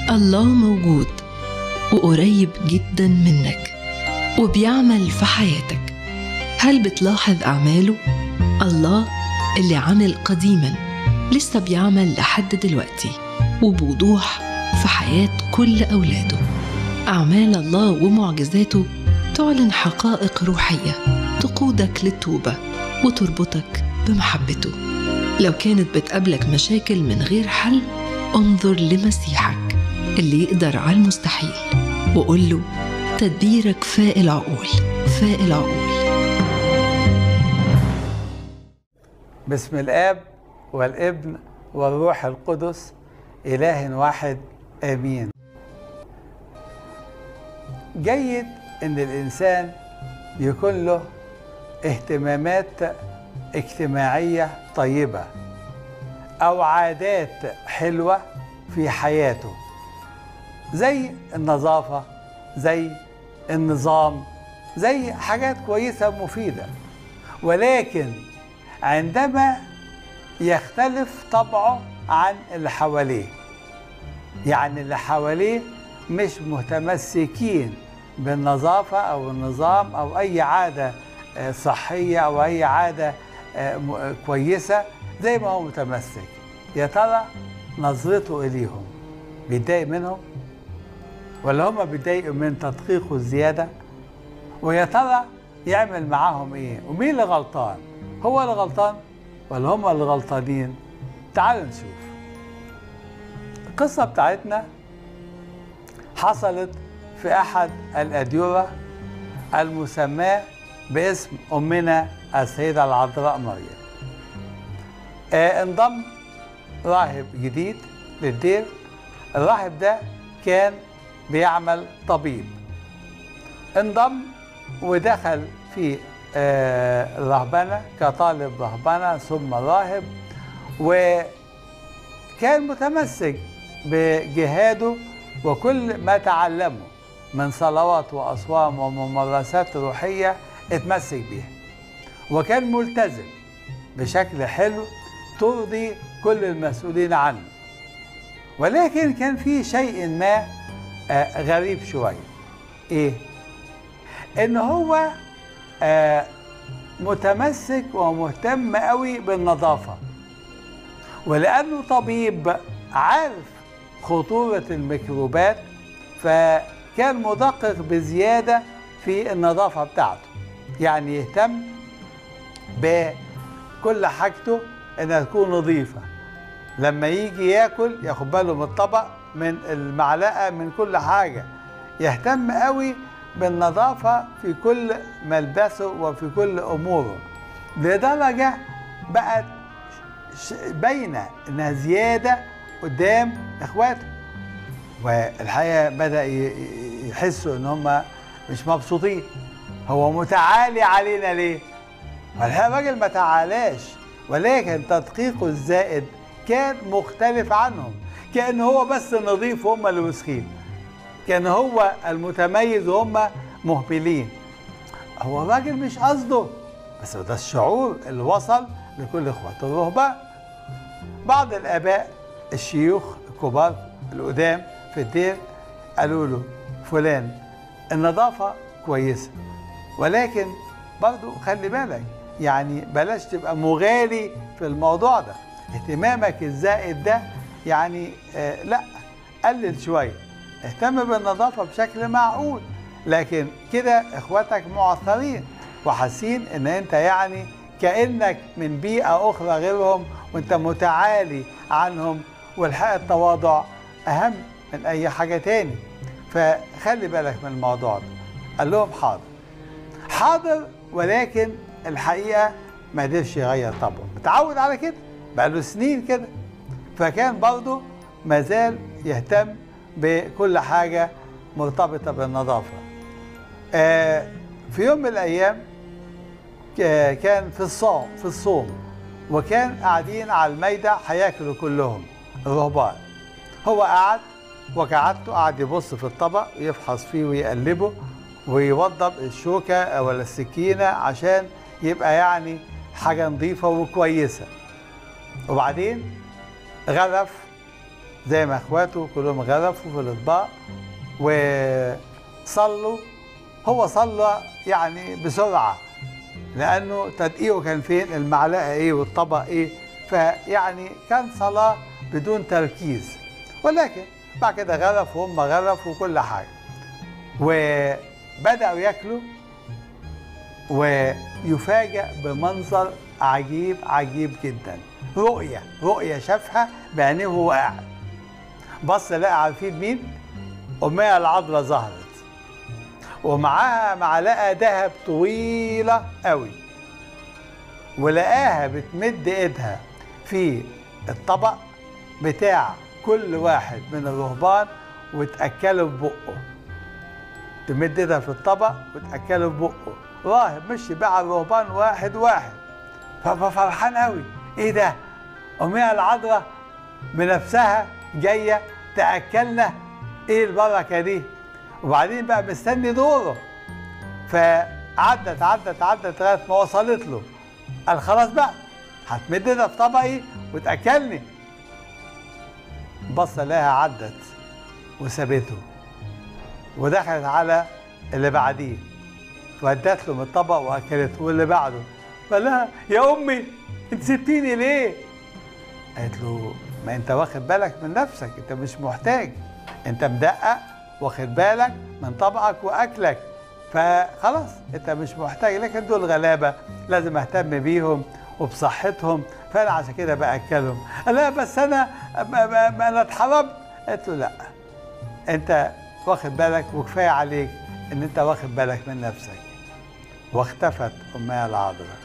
الله موجود وقريب جدا منك وبيعمل في حياتك هل بتلاحظ أعماله؟ الله اللي عمل قديما لسه بيعمل لحد دلوقتي وبوضوح في حياة كل أولاده أعمال الله ومعجزاته تعلن حقائق روحية تقودك للتوبة وتربطك بمحبته لو كانت بتقابلك مشاكل من غير حل انظر لمسيحك اللي يقدر على المستحيل وقول له تدبيرك فاء العقول فاء العقول بسم الاب والابن والروح القدس اله واحد امين جيد ان الانسان يكون له اهتمامات اجتماعيه طيبه او عادات حلوه في حياته زي النظافه زي النظام زي حاجات كويسه مفيده ولكن عندما يختلف طبعه عن اللي حواليه يعني اللي حواليه مش متمسكين بالنظافة أو النظام أو أي عادة صحية أو أي عادة كويسة زي ما هو متمسك يا ترى نظرته إليهم بيتضايق منهم ولا هم بيتضايقوا من تدقيقه الزيادة ويا ترى يعمل معاهم إيه ومين اللي غلطان هو اللي غلطان ولا هم اللي غلطانين تعالوا نشوف القصة بتاعتنا حصلت في أحد الأديرة المسماة باسم أمنا السيدة العذراء مريم آه انضم راهب جديد للدير الراهب ده كان بيعمل طبيب انضم ودخل في آه الرهبنة كطالب رهبنة ثم راهب وكان متمسك بجهاده وكل ما تعلمه من صلوات وأصوام وممارسات روحية اتمسك بيها وكان ملتزم بشكل حلو ترضي كل المسؤولين عنه ولكن كان في شيء ما آه غريب شوية ايه ان هو آه متمسك ومهتم قوي بالنظافة ولأنه طبيب عارف خطورة الميكروبات فكان مدقق بزيادة في النظافة بتاعته يعني يهتم بكل حاجته انها تكون نظيفة لما يجي ياكل ياخد باله من الطبق من المعلقة من كل حاجة يهتم قوي بالنظافة في كل ملبسه وفي كل أموره لدرجة بقت باينة إنها زيادة قدام إخواته والحقيقة بدأ يحسوا إن هم مش مبسوطين هو متعالي علينا ليه؟ والحقيقة الراجل ما تعالاش ولكن تدقيقه الزائد كان مختلف عنهم كأن هو بس نظيف وهم اللي وسخين كان هو المتميز وهم مهملين هو الراجل مش قصده بس ده الشعور اللي وصل لكل اخواته الرهبان بعض الاباء الشيوخ الكبار القدام في الدير قالوا له فلان النظافه كويسه ولكن برضو خلي بالك يعني بلاش تبقى مغالي في الموضوع ده اهتمامك الزائد ده يعني آه لا قلل شويه اهتم بالنظافة بشكل معقول لكن كده اخواتك معثرين وحاسين ان انت يعني كأنك من بيئة اخرى غيرهم وانت متعالي عنهم والحق التواضع اهم من اي حاجة تاني فخلي بالك من الموضوع ده قال لهم حاضر حاضر ولكن الحقيقة ما قدرش يغير طبعه متعود على كده بقاله سنين كده فكان برضه مازال يهتم بكل حاجة مرتبطة بالنظافة آه في يوم من الأيام كان في الصوم في الصوم وكان قاعدين على الميدة هياكلوا كلهم الرهبان هو قعد وكعدته قعد يبص في الطبق ويفحص فيه ويقلبه ويوضب الشوكة ولا السكينة عشان يبقى يعني حاجة نظيفة وكويسة وبعدين غرف زي ما اخواته كلهم غرفوا في الاطباق وصلوا هو صلى يعني بسرعه لانه تدقيقه كان فين المعلقه ايه والطبق ايه فيعني كان صلاه بدون تركيز ولكن بعد كده غرف وهم غرفوا وكل حاجه وبداوا ياكلوا ويفاجأ بمنظر عجيب عجيب جدا رؤية رؤية شافها بعينيه وهو قاعد بص لقى عارفين مين؟ أمية العذراء ظهرت ومعاها معلقة ذهب طويلة قوي ولقاها بتمد ايدها في الطبق بتاع كل واحد من الرهبان وتأكله في بقه تمد ايدها في الطبق وتأكله في بقه راهب مشي بقى الرهبان واحد واحد ففرحان قوي ايه ده أمية العذراء بنفسها جاية تأكلنا ايه البركة دي وبعدين بقى مستني دوره فعدت عدت عدت لغايه ما وصلت له قال خلاص بقى هتمد ايدها في طبقي وتاكلني بص لها عدت وسابته ودخلت على اللي بعديه وادت له من الطبق واكلته واللي بعده قال لها يا امي انت سبتيني ليه؟ قالت له ما انت واخد بالك من نفسك انت مش محتاج انت مدقق واخد بالك من طبقك واكلك فخلاص انت مش محتاج لكن دول غلابه لازم اهتم بيهم وبصحتهم فانا عشان كده باكلهم لا بس انا ما, ما, ما انا اتحرمت قلت له لا انت واخد بالك وكفايه عليك ان انت واخد بالك من نفسك واختفت امها العذراء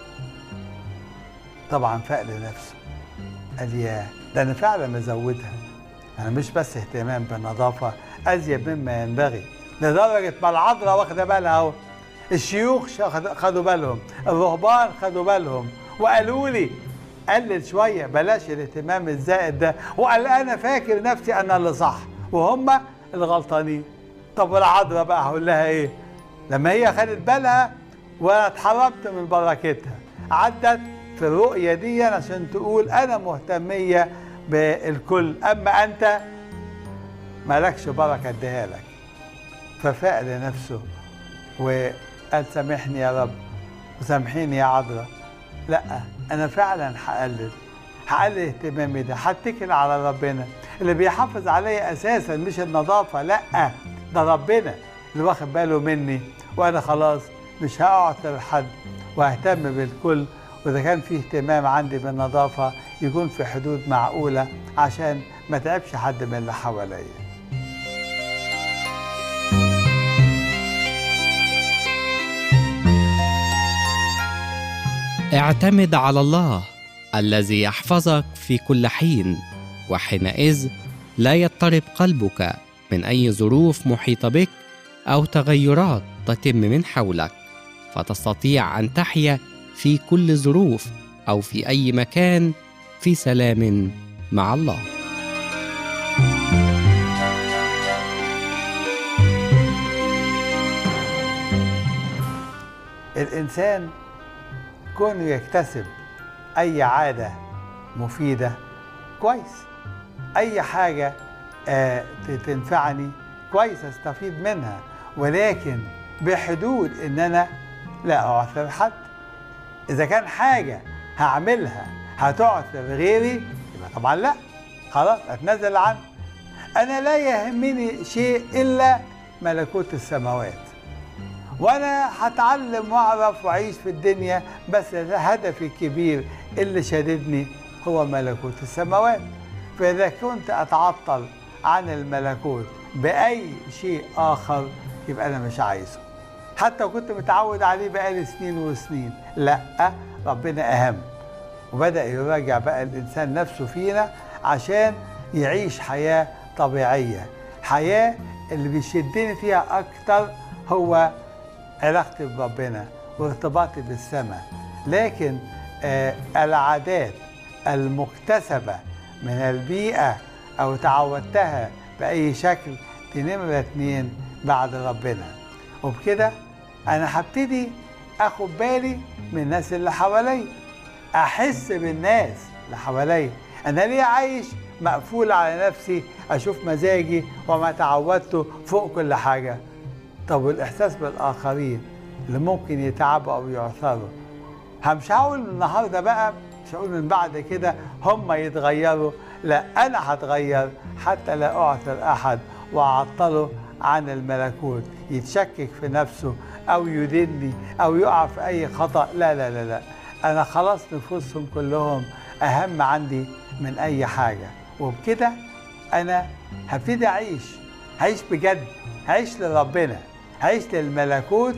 طبعا فاق لنفسه قال يا ده انا فعلا مزودها انا مش بس اهتمام بالنظافه ازيد مما ينبغي لدرجه ما العذراء واخده بالها اهو الشيوخ خدوا بالهم الرهبان خدوا بالهم وقالوا لي قلل شويه بلاش الاهتمام الزائد ده وقال انا فاكر نفسي انا اللي صح وهم الغلطانين طب والعذراء بقى هقول لها ايه لما هي خدت بالها وانا اتحرمت من بركتها عدت في الرؤيه دي عشان تقول انا مهتميه بالكل اما انت مالكش بركه اديها لك ففاق لنفسه وقال سامحني يا رب وسامحيني يا عذراء لا انا فعلا هقلل هقلل اهتمامي ده هتكل على ربنا اللي بيحافظ عليا اساسا مش النظافه لا ده ربنا اللي واخد باله مني وانا خلاص مش هقعد لحد واهتم بالكل واذا كان في اهتمام عندي بالنظافه يكون في حدود معقوله عشان ما تعبش حد من اللي حواليا اعتمد على الله الذي يحفظك في كل حين وحينئذ لا يضطرب قلبك من اي ظروف محيطه بك او تغيرات تتم من حولك فتستطيع ان تحيا في كل ظروف او في اي مكان في سلام مع الله الانسان كونه يكتسب اي عاده مفيده كويس اي حاجه آه تنفعني كويس استفيد منها ولكن بحدود ان انا لا اعثر حد اذا كان حاجه هعملها هتعثر غيري يبقى طبعا لا خلاص اتنازل عنه انا لا يهمني شيء الا ملكوت السماوات وانا هتعلم واعرف واعيش في الدنيا بس هدفي الكبير اللي شددني هو ملكوت السماوات فاذا كنت اتعطل عن الملكوت باي شيء اخر يبقى انا مش عايزه حتى كنت متعود عليه بقالي سنين وسنين لا ربنا اهم وبدا يراجع بقى الانسان نفسه فينا عشان يعيش حياه طبيعيه حياه اللي بيشدني فيها اكتر هو علاقتي بربنا وارتباطي بالسماء لكن آه العادات المكتسبة من البيئة أو تعودتها بأي شكل دي نمرة اتنين بعد ربنا وبكده أنا هبتدي أخد بالي من الناس اللي حواليا أحس بالناس اللي حواليا أنا ليه عايش مقفول على نفسي اشوف مزاجي وما تعودته فوق كل حاجه طب والاحساس بالاخرين اللي ممكن يتعبوا او يعثروا مش هقول النهارده بقى مش هقول من بعد كده هم يتغيروا لا انا هتغير حتى لا اعثر احد واعطله عن الملكوت يتشكك في نفسه او يدني او يقع في اي خطا لا لا لا لا انا خلاص نفوسهم كلهم اهم عندي من اي حاجه وبكده انا هبتدي اعيش هعيش بجد هعيش لربنا هعيش للملكوت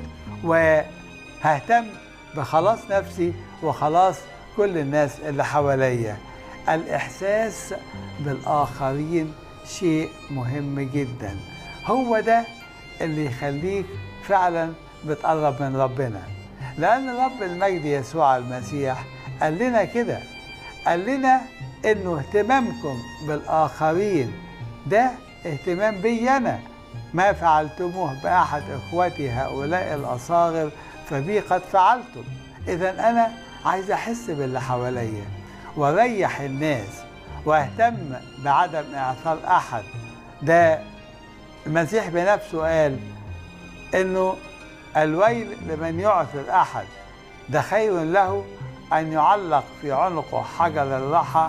وههتم بخلاص نفسي وخلاص كل الناس اللي حواليا الاحساس بالاخرين شيء مهم جدا هو ده اللي يخليك فعلا بتقرب من ربنا لان رب المجد يسوع المسيح قال لنا كده قال لنا انه اهتمامكم بالاخرين ده اهتمام بي انا ما فعلتموه باحد اخوتي هؤلاء الاصاغر فبي قد فعلتم اذا انا عايز احس باللي حواليا واريح الناس واهتم بعدم اعثار احد ده المسيح بنفسه قال انه الويل لمن يعثر احد ده خير له ان يعلق في عنقه حجر الرحى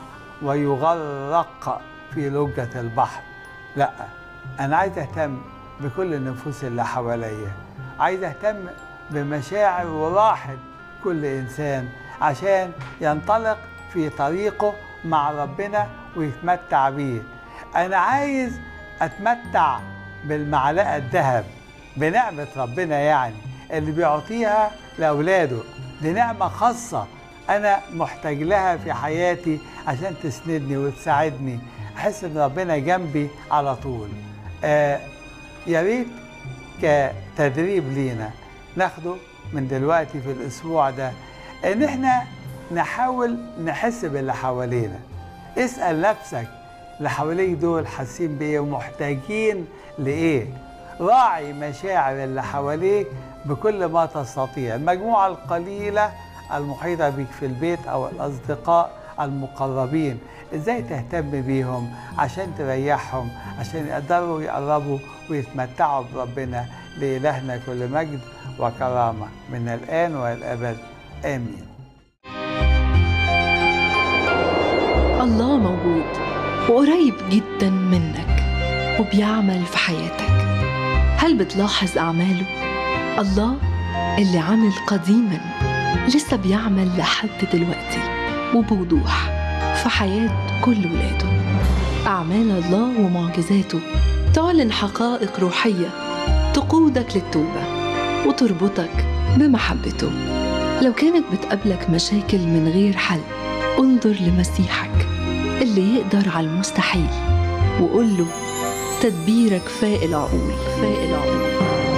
ويغرق في لجة البحر لا انا عايز اهتم بكل النفوس اللي حواليا عايز اهتم بمشاعر وراحة كل انسان عشان ينطلق في طريقه مع ربنا ويتمتع بيه انا عايز اتمتع بالمعلقه الذهب بنعمه ربنا يعني اللي بيعطيها لاولاده دي نعمه خاصه انا محتاج لها في حياتي عشان تسندني وتساعدني احس ان ربنا جنبي على طول آه يا ريت كتدريب لينا ناخده من دلوقتي في الاسبوع ده ان احنا نحاول نحس باللي حوالينا اسال نفسك اللي حواليك دول حاسين بايه ومحتاجين لايه راعي مشاعر اللي حواليك بكل ما تستطيع المجموعه القليله المحيطه بك في البيت او الاصدقاء المقربين ازاي تهتم بيهم عشان تريحهم عشان يقدروا يقربوا ويتمتعوا بربنا لإلهنا كل مجد وكرامة من الآن والأبد آمين الله موجود وقريب جدا منك وبيعمل في حياتك هل بتلاحظ أعماله؟ الله اللي عمل قديما لسه بيعمل لحد دلوقتي وبوضوح في حياة كل ولاده أعمال الله ومعجزاته تعلن حقائق روحية تقودك للتوبة وتربطك بمحبته لو كانت بتقابلك مشاكل من غير حل انظر لمسيحك اللي يقدر على المستحيل وقول له تدبيرك فاق العقول فاق العقول